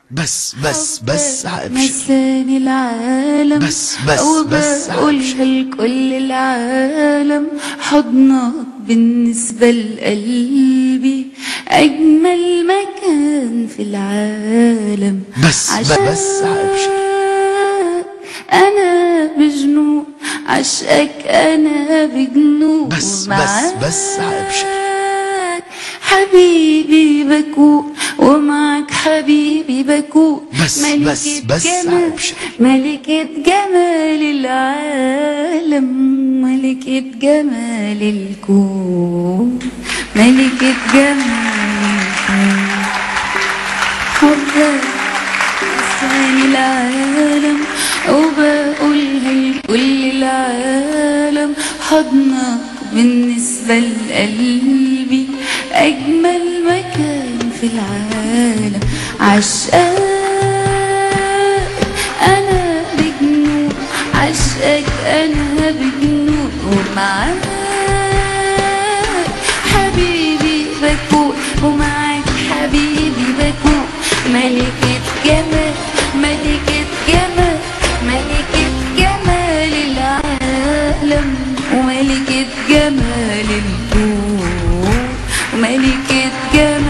بس بس بس ابشر مساني العالم بس- بس- بس وبقولها لكل العالم حضنك بالنسبة لقلبي أجمل مكان في العالم بس- عشان بس ابشر أنا بجنون عشقك أنا بجنون بس- بس- ومعاك بس ابشر حبيبي بكون ومعك حبيبي بكون بس- ملكة بس- بس جمال أبشر. ملكة جمال العالم ملكة جمال الكون ملكة جمال الكون حبك لسان العالم وبقولها لكل العالم حضنك بالنسبة لقلبي أجمل مكان في العالم عشقك أنا بجنون عشقك أنا بجنون ومعاك حبيبي بكون ومعاك حبيبي بكون ملكة جمال ملكة جمال ملكة جمال العالم وملكة جمال الكون وملكة جمال